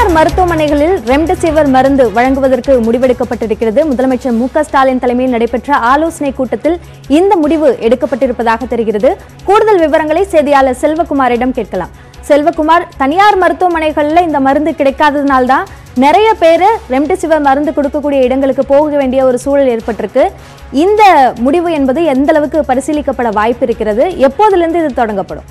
தனியார் மருத்துவமனைகளில் ரெம்டெசிவிர் மருந்து வழங்குவதற்கு முடிவெடுக்கப்பட்டிருக்கிறது முதலமைச்சர் மு க ஸ்டாலின் தலைமையில் நடைபெற்ற ஆலோசனை கூட்டத்தில் இந்த முடிவு எடுக்கப்பட்டிருப்பதாக தெரிகிறது கூடுதல் விவரங்களை செய்தியாளர் செல்வகுமாரிடம் கேட்கலாம் செல்வகுமார் தனியார் மருத்துவமனைகளில் இந்த மருந்து கிடைக்காததுனால தான் நிறைய பேர் ரெம்டெசிவிர் மருந்து கொடுக்கக்கூடிய இடங்களுக்கு போக வேண்டிய ஒரு சூழல் ஏற்பட்டிருக்கு இந்த முடிவு என்பது எந்த அளவுக்கு பரிசீலிக்கப்பட வாய்ப்பு இருக்கிறது எப்போதிலிருந்து இது தொடங்கப்படும்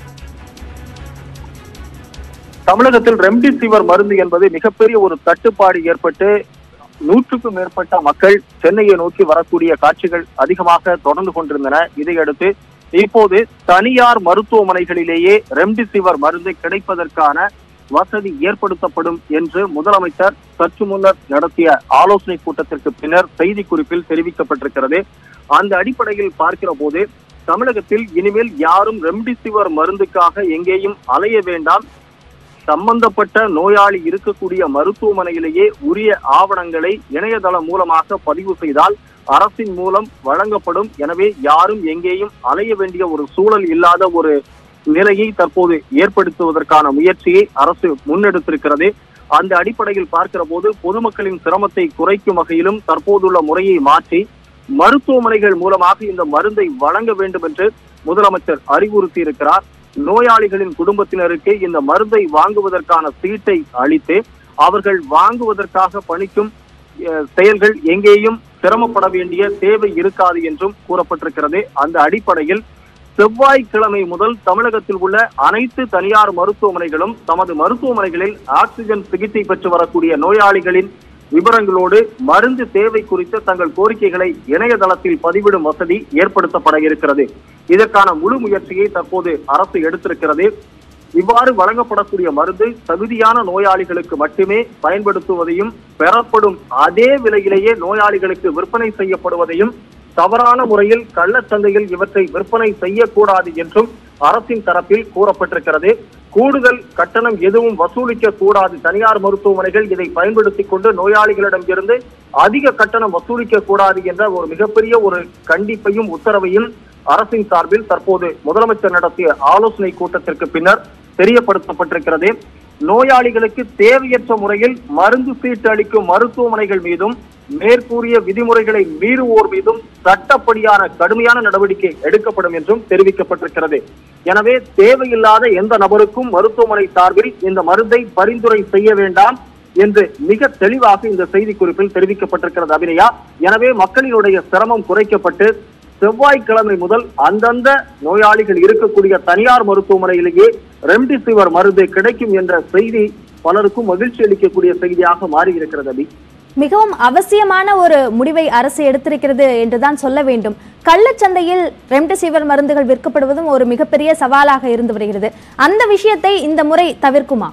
தமிழகத்தில் ரெம்டெசிவிர் மருந்து என்பது மிகப்பெரிய ஒரு தட்டுப்பாடு ஏற்பட்டு நூற்றுக்கும் மேற்பட்ட மக்கள் சென்னையை நோக்கி வரக்கூடிய காட்சிகள் அதிகமாக தொடர்ந்து கொண்டிருந்தன இதையடுத்து இப்போது தனியார் மருத்துவமனைகளிலேயே ரெம்டெசிவிர் மருந்து கிடைப்பதற்கான வசதி ஏற்படுத்தப்படும் என்று முதலமைச்சர் சற்று முன்னர் நடத்திய ஆலோசனை கூட்டத்திற்கு பின்னர் செய்திக்குறிப்பில் தெரிவிக்கப்பட்டிருக்கிறது அந்த அடிப்படையில் பார்க்கிற போது தமிழகத்தில் இனிமேல் யாரும் ரெம்டெசிவிர் மருந்துக்காக எங்கேயும் அலைய வேண்டாம் சம்பந்தப்பட்ட நோயாளி இருக்கக்கூடிய மருத்துவமனையிலேயே உரிய ஆவணங்களை இணையதளம் மூலமாக பதிவு செய்தால் அரசின் மூலம் வழங்கப்படும் எனவே யாரும் எங்கேயும் அலைய வேண்டிய ஒரு சூழல் இல்லாத ஒரு நிலையை தற்போது ஏற்படுத்துவதற்கான முயற்சியை அரசு முன்னெடுத்திருக்கிறது அந்த அடிப்படையில் பார்க்கிற போது பொதுமக்களின் சிரமத்தை குறைக்கும் வகையிலும் தற்போதுள்ள முறையை மாற்றி மருத்துவமனைகள் மூலமாக இந்த மருந்தை வழங்க வேண்டும் என்று முதலமைச்சர் அறிவுறுத்தி இருக்கிறார் நோயாளிகளின் குடும்பத்தினருக்கு இந்த மருந்தை வாங்குவதற்கான சீட்டை அளித்து அவர்கள் வாங்குவதற்காக பணிக்கும் அஹ், செயல்கள் எங்கேயும் சிரமப்பட வேண்டிய தேவை இருக்காது என்றும் கூறப்பட்டிருக்கிறது அந்த அடிப்படையில் செவ்வாய்க்கிழமை முதல் தமிழகத்தில் உள்ள அனைத்து தனியார் மருத்துவமனைகளும் தமது மருத்துவமனைகளில் ஆக்சிஜன் சிகிச்சை பெற்று வரக்கூடிய நோயாளிகளின் விவரங்களோடு மருந்து தேவை குறித்த தங்கள் கோரிக்கைகளை இணையதளத்தில் பதிவிடும் வசதி ஏற்படுத்தப்பட இருக்கிறது இதற்கான முழு முயற்சியை தற்போது அரசு எடுத்திருக்கிறது இவ்வாறு வழங்கப்படக்கூடிய மருந்து தகுதியான நோயாளிகளுக்கு மட்டுமே பயன்படுத்துவதையும் பெறப்படும் அதே விலையிலேயே நோயாளிகளுக்கு விற்பனை செய்யப்படுவதையும் தவறான முறையில் கள்ளச்சந்தையில் இவற்றை விற்பனை செய்யக்கூடாது என்றும் அரசின் தரப்பில் கூறப்பட்டிருக்கிறது கூடுதல் கட்டணம் எதுவும் வசூலிக்க கூடாது தனியார் மருத்துவமனைகள் இதை பயன்படுத்திக் கொண்டு நோயாளிகளிடம் இருந்து அதிக கட்டணம் வசூலிக்க கூடாது என்ற ஒரு மிகப்பெரிய ஒரு கண்டிப்பையும் உத்தரவையும் அரசின் சார்பில் தற்போது முதலமைச்சர் நடத்திய ஆலோசனை கூட்டத்திற்கு பின்னர் தெரியப்படுத்தப்பட்டிருக்கிறது நோயாளிகளுக்கு தேவையற்ற முறையில் மருந்து சீட்டு அளிக்கும் மருத்துவமனைகள் மீதும் மேற்கூறிய விதிமுறைகளை மீறுவோர் மீதும் சட்டப்படியான கடுமையான நடவடிக்கை எடுக்கப்படும் என்றும் தெரிவிக்கப்பட்டிருக்கிறது எனவே தேவையில்லாத எந்த நபருக்கும் மருத்துவமனை சார்பில் இந்த மருந்தை பரிந்துரை செய்ய வேண்டாம் என்று மிக தெளிவாக இந்த செய்திக்குறிப்பில் தெரிவிக்கப்பட்டிருக்கிறது அபிநயா எனவே மக்களினுடைய சிரமம் குறைக்கப்பட்டு செவ்வாய்க்கிழமை முதல் அந்தந்த நோயாளிகள் இருக்கக்கூடிய தனியார் மருத்துவமனையிலேயே ரெம்டெசிவிர் மருந்து கிடைக்கும் என்ற செய்தி பலருக்கும் மகிழ்ச்சி அளிக்கக்கூடிய செய்தியாக மாறி இருக்கிறது அபி மிகவும் அவசியமான ஒரு முடிவை அரசு எடுத்திருக்கிறது என்றுதான் சொல்ல வேண்டும் கள்ளச்சந்தையில் ரெம்டெசிவிர் மருந்துகள் விற்கப்படுவதும் ஒரு மிகப்பெரிய சவாலாக இருந்து வருகிறது அந்த விஷயத்தை இந்த முறை தவிர்க்குமா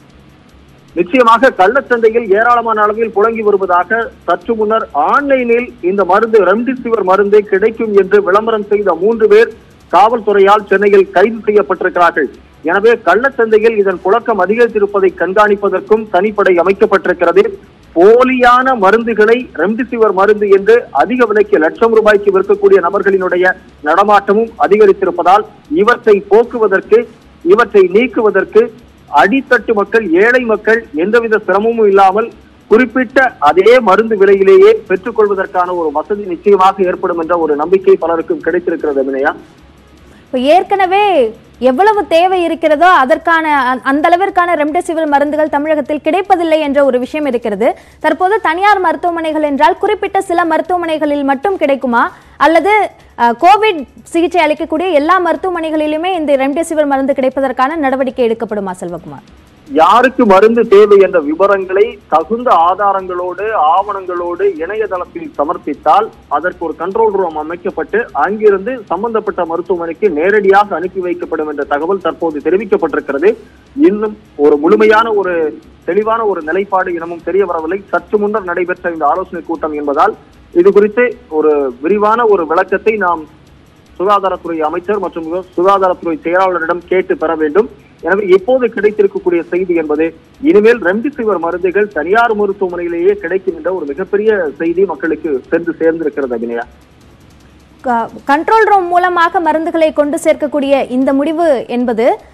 நிச்சயமாக கள்ளச்சந்தையில் ஏராளமான அளவில் புழங்கி வருவதாக சற்று முன்னர் ஆன்லைனில் இந்த மருந்து ரெம்டெசிவிர் மருந்து கிடைக்கும் என்று விளம்பரம் செய்த மூன்று பேர் காவல்துறையால் சென்னையில் கைது செய்யப்பட்டிருக்கிறார்கள் எனவே கள்ளச்சந்தையில் இதன் புழக்கம் அதிகரித்திருப்பதை கண்காணிப்பதற்கும் தனிப்படை அமைக்கப்பட்டிருக்கிறது போலியான மருந்துகளை ரெம்டெசிவிர் மருந்து என்று அதிக விலைக்கு லட்சம் ரூபாய்க்கு விற்கக்கூடிய நபர்களினுடைய நடமாட்டமும் அதிகரித்திருப்பதால் இவற்றை போக்குவதற்கு இவற்றை நீக்குவதற்கு அடித்தட்டு மக்கள் ஏழை மக்கள் எந்தவித சிரமமும் இல்லாமல் குறிப்பிட்ட அதே மருந்து விலையிலேயே பெற்றுக்கொள்வதற்கான ஒரு வசதி நிச்சயமாக ஏற்படும் என்ற ஒரு நம்பிக்கை பலருக்கும் கிடைத்திருக்கிறது அபிநயா இப்போ ஏற்கனவே எவ்வளவு தேவை இருக்கிறதோ அதற்கான அந்த- அந்த அளவிற்கான ரெம்டெசிவிர் மருந்துகள் தமிழகத்தில் கிடைப்பதில்லை என்ற ஒரு விஷயம் இருக்கிறது தற்போது தனியார் மருத்துவமனைகள் என்றால் குறிப்பிட்ட சில மருத்துவமனைகளில் மட்டும் கிடைக்குமா அல்லது அஹ், கோவிட் சிகிச்சை அளிக்கக்கூடிய எல்லா மருத்துவமனைகளிலுமே இந்த ரெம்டெசிவிர் மருந்து கிடைப்பதற்கான நடவடிக்கை எடுக்கப்படுமா செல்வகுமார் யாருக்கு மருந்து தேவை என்ற விவரங்களை தகுந்த ஆதாரங்களோடு ஆவணங்களோடு இணையதளத்தில் சமர்ப்பித்தால் அதற்கு ஒரு கண்ட்ரோல் ரூம் அமைக்கப்பட்டு அங்கிருந்து சம்பந்தப்பட்ட மருத்துவமனைக்கு நேரடியாக அனுப்பி வைக்கப்படும் என்ற தகவல் தற்போது தெரிவிக்கப்பட்டிருக்கிறது இன்னும் ஒரு முழுமையான ஒரு தெளிவான ஒரு நிலைப்பாடு இன்னமும் தெரிய வரவில்லை சற்று முன்னர் நடைபெற்ற இந்த ஆலோசனை கூட்டம் என்பதால் இது குறித்து ஒரு விரிவான ஒரு விளக்கத்தை நாம் சுகாதாரத்துறை அமைச்சர் மற்றும் சுகாதாரத்துறை செயலாளரிடம் கேட்டு பெற வேண்டும் எனவே இப்போது கிடைத்திருக்கக்கூடிய செய்தி என்பது இனிமேல் ரெம்டெசிவிர் மருந்துகள் தனியார் மருத்துவமனையிலேயே கிடைக்கும் என்ற ஒரு மிகப்பெரிய செய்தி மக்களுக்கு சென்று சேர்ந்திருக்கிறது அபிநயா கண்ட்ரோல் ரூம் மூலமாக மருந்துகளை கொண்டு சேர்க்கக்கூடிய இந்த முடிவு என்பது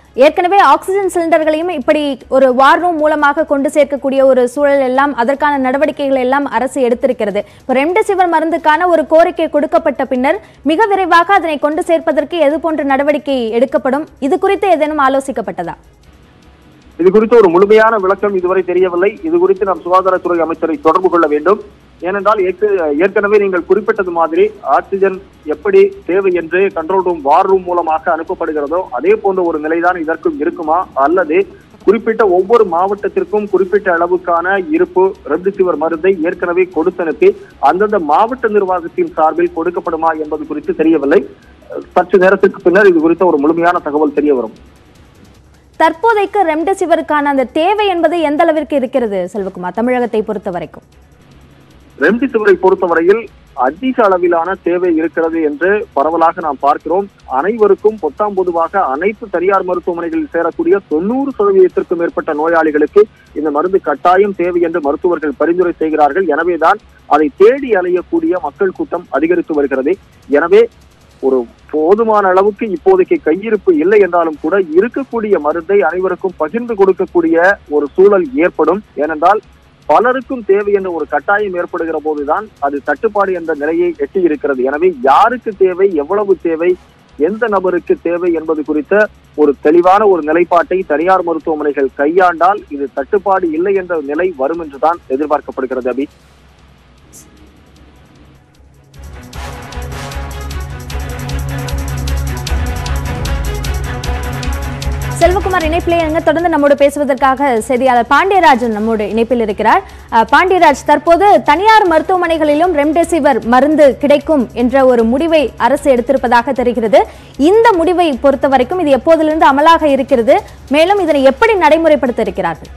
ஏற்கனவே ஆக்சிஜன் சிலிண்டர்களையும் இப்படி ஒரு வார் ரூம் மூலமாக கொண்டு சேர்க்கக்கூடிய ஒரு சூழல் எல்லாம் அதற்கான நடவடிக்கைகள் எல்லாம் அரசு எடுத்திருக்கிறது இப்போ ரெம்டெசிவிர் மருந்துக்கான ஒரு கோரிக்கை கொடுக்கப்பட்ட பின்னர் மிக விரைவாக அதனை கொண்டு சேர்ப்பதற்கு எது போன்ற நடவடிக்கை எடுக்கப்படும் இது குறித்து ஏதேனும் ஆலோசிக்கப்பட்டதா இது குறித்து ஒரு முழுமையான விளக்கம் இதுவரை தெரியவில்லை இது குறித்து நாம் சுகாதாரத்துறை அமைச்சரை தொடர்பு கொள்ள வேண்டும் ஏனென்றால் ஏற்க- ஏற்கனவே நீங்கள் குறிப்பிட்டது மாதிரி ஆக்சிஜன் எப்படி தேவை என்று கண்ட்ரோல் ரூம் வார் ரூம் மூலமாக அனுப்பப்படுகிறதோ அதே போன்ற ஒரு நிலைதான் இதற்கும் இருக்குமா அல்லது குறிப்பிட்ட ஒவ்வொரு மாவட்டத்திற்கும் குறிப்பிட்ட அளவுக்கான இருப்பு ரெம்டெசிவிர் மருந்தை ஏற்கனவே கொடுத்தனுப்பி அந்தந்த மாவட்ட நிர்வாகத்தின் சார்பில் கொடுக்கப்படுமா என்பது குறித்து தெரியவில்லை சற்று நேரத்துக்கு பின்னர் இது குறித்த ஒரு முழுமையான தகவல் தெரிய வரும் தற்போதைக்கு ரெம்டெசிவிருக்கான அந்த தேவை என்பது எந்த அளவிற்கு இருக்கிறது செல்வகுமார் தமிழகத்தை பொறுத்த வரைக்கும் ரெம்டெசிவிரை பொறுத்தவரையில் அதிக அளவிலான தேவை இருக்கிறது என்று பரவலாக நாம் பார்க்கிறோம் அனைவருக்கும் பொத்தாம் பொதுவாக அனைத்து தனியார் மருத்துவமனைகளில் சேரக்கூடிய தொண்ணூறு சதவீதத்திற்கும் மேற்பட்ட நோயாளிகளுக்கு இந்த மருந்து கட்டாயம் தேவை என்று மருத்துவர்கள் பரிந்துரை செய்கிறார்கள் எனவேதான் அதை தேடி அலையக்கூடிய மக்கள் கூட்டம் அதிகரித்து வருகிறது எனவே ஒரு போதுமான அளவுக்கு இப்போதைக்கு கையிருப்பு இல்லை என்றாலும் கூட இருக்கக்கூடிய மருந்தை அனைவருக்கும் பகிர்ந்து கொடுக்கக்கூடிய ஒரு சூழல் ஏற்படும் ஏனென்றால் பலருக்கும் தேவை என்ற ஒரு கட்டாயம் ஏற்படுகிற போதுதான் அது தட்டுப்பாடு என்ற நிலையை எட்டி இருக்கிறது எனவே யாருக்கு தேவை எவ்வளவு தேவை எந்த நபருக்கு தேவை என்பது குறித்த ஒரு தெளிவான ஒரு நிலைப்பாட்டை தனியார் மருத்துவமனைகள் கையாண்டால் இது தட்டுப்பாடு இல்லை என்ற நிலை வரும் என்றுதான் எதிர்பார்க்கப்படுகிறது அபி செல்வகுமார் இணைப்பிலே இருங்க தொடர்ந்து நம்மோடு பேசுவதற்காக செய்தியாளர் பாண்டியராஜன் நம்மோடு இணைப்பில் இருக்கிறார் அஹ், பாண்டியராஜ் தற்போது தனியார் மருத்துவமனைகளிலும் ரெம்டெசிவிர் மருந்து கிடைக்கும் என்ற ஒரு முடிவை அரசு எடுத்திருப்பதாக தெரிகிறது இந்த முடிவை பொறுத்த வரைக்கும் இது எப்போதிலிருந்து அமலாக இருக்கிறது மேலும் இதனை எப்படி நடைமுறைப்படுத்த இருக்கிறார்கள்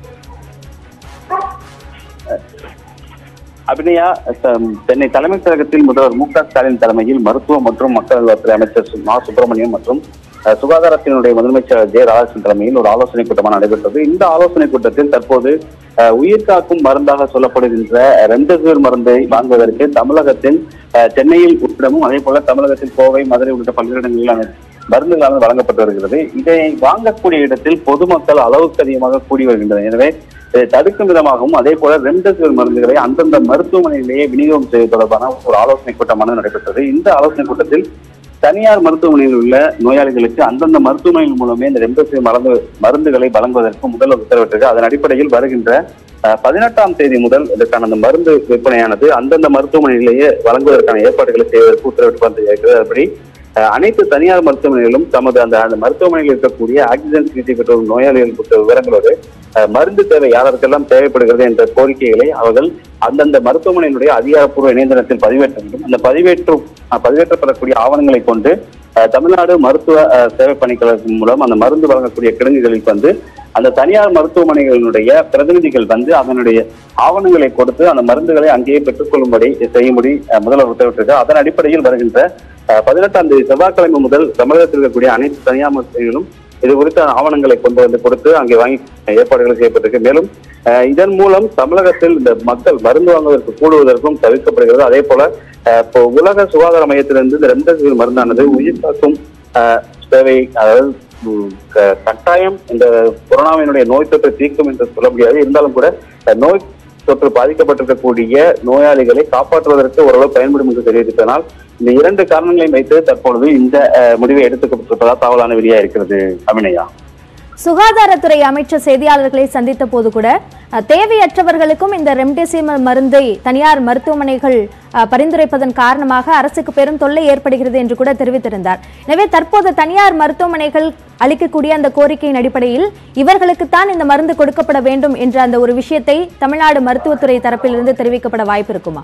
அபிநயா ச- சென்னை தலைமைச் செயலகத்தில் முதல்வர் மு க ஸ்டாலின் தலைமையில் மருத்துவ மற்றும் மக்கள் நலத்துறை அமைச்சர் சு- மா சுப்பிரமணியம் மற்றும் அஹ், சுகாதாரத்தினுடைய முதன்மை செயலர் ஜெய ராதாகிருஷ்ணன் தலைமையில் ஒரு ஆலோசனை கூட்டமாக நடைபெற்றது இந்த ஆலோசனை கூட்டத்தில் தற்போது அஹ், உயிர் காக்கும் மருந்தாக சொல்லப்படுகின்ற ரெம்டெசிவிர் மருந்தை வாங்குவதற்கு தமிழகத்தில் அஹ், சென்னையில் உட்படமும் அதே போல தமிழகத்தில் கோவை மதுரை உள்ளிட்ட பல்வேறு இடங்களில் மருந்துகளானது வழங்கப்பட்டு வருகிறது இதை வாங்கக்கூடிய இடத்தில் பொதுமக்கள் அளவுக்கு அதிகமாக கூடி வருகின்றனர் எனவே இதை தடுக்கும் விதமாகவும் அதே போல ரெம்டெசிவிர் மருந்துகளை அந்தந்த மருத்துவமனையிலேயே விநியோகம் செய்வது தொடர்பான ஒரு ஆலோசனை கூட்டமானது நடைபெற்றது இந்த ஆலோசனை கூட்டத்தில் தனியார் மருத்துவமனையில் உள்ள நோயாளிகளுக்கு அந்தந்த மருத்துவமனைகள் மூலமே இந்த ரெம்டெசிவிர் மருந்து மருந்துகளை வழங்குவதற்கு முதல்வர் உத்தரவிட்டிருக்கு அதன் அடிப்படையில் வருகின்ற அஹ், பதினெட்டாம் தேதி முதல் இதற்கான அந்த மருந்து விற்பனையானது அந்தந்த மருத்துவமனையிலேயே வழங்குவதற்கான ஏற்பாடுகளை செய்வதற்கு உத்தரவிட்டு இருக்கிறது அப்படி அஹ், அனைத்து தனியார் மருத்துவமனைகளும் தமது அந்த அந்த மருத்துவமனையில் இருக்கக்கூடிய ஆக்சிஜன் சிகிச்சை பெற்ற நோயாளிகள் குறித்த விவரங்களோடு அஹ், மருந்து தேவை யாருக்கெல்லாம் தேவைப்படுகிறது என்ற கோரிக்கைகளை அவர்கள் அந்தந்த மருத்துவமனையினுடைய அதிகாரப்பூர்வ இணையதளத்தில் பதிவேற்ற வேண்டும் அந்த பதிவேற்று அஹ், பதிவேற்றப்படக்கூடிய ஆவணங்களை கொண்டு அஹ், தமிழ்நாடு மருத்துவ அஹ், சேவை பணிக்கழகத்தின் மூலம் அந்த மருந்து வழங்கக்கூடிய கிடங்குகளில் வந்து அந்த தனியார் மருத்துவமனைகளினுடைய பிரதிநிதிகள் வந்து அதனுடைய ஆவணங்களை கொடுத்து அந்த மருந்துகளை அங்கேயே பெற்றுக்கொள்ளும்படி செய்யும்படி அஹ், முதல்வர் உத்தரவிட்டிருக்கார் அதன் அடிப்படையில் வருகின்ற அஹ், பதினெட்டாம் தேதி செவ்வாய்க்கிழமை முதல் தமிழகத்தில் இருக்கக்கூடிய அனைத்து தனியார் மருத்துவர்களும் இது குறித்த ஆவணங்களை கொண்டு வந்து கொடுத்து அங்கே வாங்கி ஏற்பாடுகள் செய்யப்பட்டிருக்கு மேலும் அஹ், இதன் மூலம் தமிழகத்தில் இந்த மக்கள் மருந்து வாங்குவதற்கு கூடுவதற்கும் தவிர்க்கப்படுகிறது அதே போல அஹ், இப்போ உலக சுகாதார மையத்திலிருந்து இந்த ரெம்டெசிவிர் மருந்தானது உயிர் காக்கும் அஹ், சேவை அதாவது உம், க- கட்டாயம் இந்த கொரோனாவினுடைய நோய் தொற்றை தீர்க்கும் என்று சொல்ல முடியாது இருந்தாலும் கூட அஹ், நோய் தொற்று பாதிக்கப்பட்டிருக்கக்கூடிய நோயாளிகளை காப்பாற்றுவதற்கு ஓரளவு பயன்படும் என்று தெரிவித்ததனால் இந்த இரண்டு காரணங்களையும் வைத்து தற்பொழுது இந்த அஹ், முடிவை எடுத்துக்கப்பட்டிருப்பதாக தகவலான வெளியா இருக்கிறது அபிநயா சுகாதாரத்துறை அமைச்சர் செய்தியாளர்களை சந்தித்த போது கூட அஹ், தேவையற்றவர்களுக்கும் இந்த ரெம்டெசிவிர் மருந்தை தனியார் மருத்துவமனைகள் அஹ், பரிந்துரைப்பதன் காரணமாக அரசுக்கு பெரும் தொல்லை ஏற்படுகிறது என்று கூட தெரிவித்திருந்தார் எனவே தற்போது தனியார் மருத்துவமனைகள் அளிக்கக்கூடிய அந்த கோரிக்கையின் அடிப்படையில் இவர்களுக்குத்தான் இந்த மருந்து கொடுக்கப்பட வேண்டும் என்ற அந்த ஒரு விஷயத்தை தமிழ்நாடு மருத்துவத்துறை தரப்பிலிருந்து தெரிவிக்கப்பட வாய்ப்பு இருக்குமா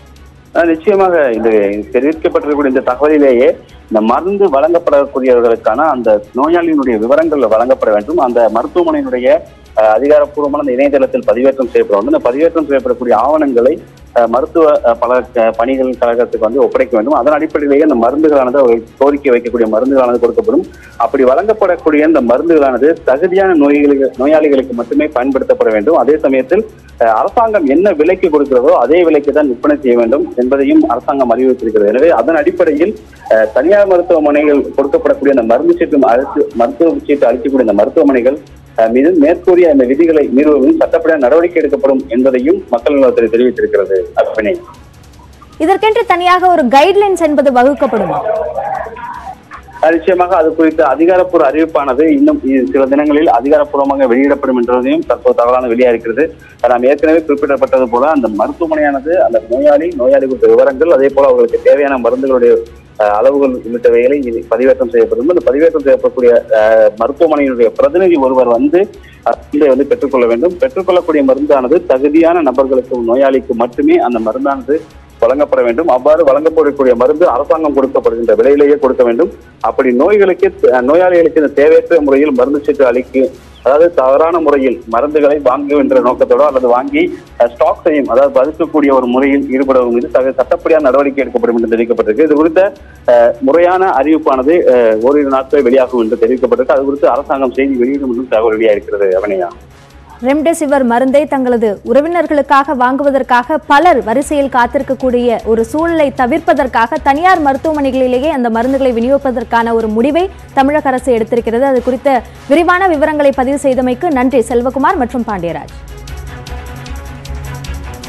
ஆஹ் நிச்சயமாக இது தெரிவிக்கப்பட்டிருக்கக்கூடிய இந்த தகவலிலேயே இந்த மருந்து வழங்கப்படக்கூடியவர்களுக்கான அந்த நோயாளியினுடைய விவரங்கள் வழங்கப்பட வேண்டும் அந்த மருத்துவமனையினுடைய ஆஹ் அதிகாரப்பூர்வமான அந்த இணையதளத்தில் பதிவேற்றம் செய்யப்பட வேண்டும் இந்த பதிவேற்றம் செய்யப்படக்கூடிய ஆவணங்களை அஹ், மருத்துவ அஹ், பல அஹ், பணிகள் கழகத்துக்கு வந்து ஒப்படைக்க வேண்டும் அதன் அடிப்படையிலேயே இந்த மருந்துகளானது அவர்கள் கோரிக்கை வைக்கக்கூடிய மருந்துகளானது கொடுக்கப்படும் அப்படி வழங்கப்படக்கூடிய இந்த மருந்துகளானது தகுதியான நோய்களுக்கு நோயாளிகளுக்கு மட்டுமே பயன்படுத்தப்பட வேண்டும் அதே சமயத்தில் அஹ், அரசாங்கம் என்ன விலைக்கு கொடுக்கிறதோ அதே விலைக்கு தான் விற்பனை செய்ய வேண்டும் என்பதையும் அரசாங்கம் அறிவித்திருக்கிறது எனவே அதன் அடிப்படையில் அஹ், தனியார் மருத்துவமனைகள் கொடுக்கப்படக்கூடிய அந்த மருந்து சீட்டு அளித்து மருத்துவ சீட்டு அளிக்கக்கூடிய இந்த மருத்துவமனைகள் அஹ், மீது மேற்கூறிய அந்த விதிகளை மீறுவதும் சட்டப்படியான நடவடிக்கை எடுக்கப்படும் என்பதையும் மக்கள் நலத்துறை தெரிவித்திருக்கிறது அர்ப்பணி இதற்கென்று தனியாக ஒரு கைட்லைன்ஸ் என்பது வகுக்கப்படுமா அஹ், நிச்சயமாக அது குறித்த அதிகாரப்பூர்வ அறிவிப்பானது இன்னும் இ- சில தினங்களில் அதிகாரப்பூர்வமாக வெளியிடப்படும் என்றதையும் தற்போது தகவலான வெளியாக இருக்கிறது நாம் ஏற்கனவே குறிப்பிடப்பட்டது போல அந்த மருத்துவமனையானது அந்த நோயாளி நோயாளி குறித்த விவரங்கள் அதே போல அவர்களுக்கு தேவையான மருந்துகளுடைய அஹ், அளவுகள் உள்ளிட்டவைகளை இது பதிவேற்றம் செய்யப்படும் இந்த பதிவேற்றம் செய்யப்படக்கூடிய அஹ், மருத்துவமனையினுடைய பிரதிநிதி ஒருவர் வந்து மருந்தை வந்து பெற்றுக்கொள்ள வேண்டும் பெற்றுக்கொள்ளக்கூடிய மருந்தானது தகுதியான நபர்களுக்கு நோயாளிக்கு மட்டுமே அந்த மருந்தானது வழங்கப்பட வேண்டும் அவ்வாறு வழங்கப்படக்கூடிய மருந்து அரசாங்கம் கொடுக்கப்படுகின்ற விலையிலேயே கொடுக்க வேண்டும் அப்படி நோய்களுக்கு அஹ், நோயாளிகளுக்கு இந்த தேவையற்ற முறையில் மருந்து சீட்டு அளிக்க அதாவது தவறான முறையில் மருந்துகளை வாங்குகின்ற நோக்கத்தோட அல்லது வாங்கி ஸ்டாக் செய்யும் அதாவது பதுக்கக்கூடிய ஒரு முறையில் ஈடுபடுவதன் மீது தக சட்டப்படியான நடவடிக்கை எடுக்கப்படும் என்று தெரிவிக்கப்பட்டிருக்கு இது குறித்த அஹ், முறையான அறிவிப்பானது அஹ், ஓரிரு நாட்கள் வெளியாகும் என்று தெரிவிக்கப்பட்டிருக்கு அது குறித்து அரசாங்கம் செய்தி வெளியிடும் என்றும் தகவல் வெளியாகிறது அவனையா ரெம்டெசிவிர் மருந்தை தங்களது உறவினர்களுக்காக வாங்குவதற்காக பலர் வரிசையில் காத்திருக்கக்கூடிய ஒரு சூழலை தவிர்ப்பதற்காக தனியார் மருத்துவமனைகளிலேயே அந்த மருந்துகளை விநியோகிப்பதற்கான ஒரு முடிவை தமிழக அரசு எடுத்திருக்கிறது அது குறித்த விரிவான விவரங்களை பதிவு செய்தமைக்கு நன்றி செல்வகுமார் மற்றும் பாண்டியராஜ்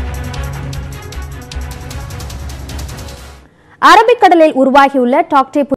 அரபிக்கடலில் உருவாகியுள்ள டாக்டே